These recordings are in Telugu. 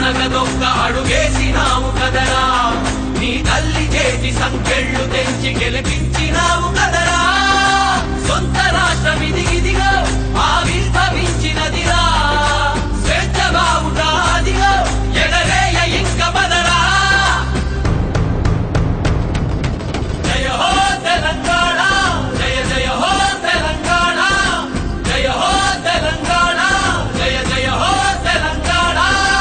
అనగదొక్క అడుగేసినావు కదరా నీ తల్లి చేతి సంకెళ్ళు తెంచి గెలిపించినావు కదరా సొంత రాష్ట్రం ఇదిగిదిగో ఆవిర్భవించినదిరా స్వేచ్ఛగా ఉటాదిగో ఎగరేయ ఇంక బదరా జయ హో తెలంగాణ జయ జయ హో తెలంగాణ జయ హో తెలంగాణ జయ జయ హో తెలంగాణ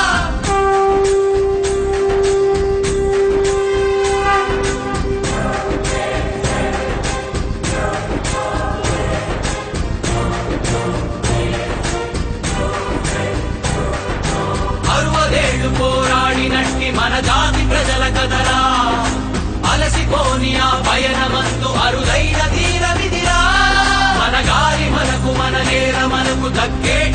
అరవదేళ్లు పోరాడినట్టి మన జాతి ప్రజల కదరా అలసిపోని ఆ పయనమంతు అరుదైన తీర విధిరా మన గాలి మనకు మన నేల మనకు దక్కే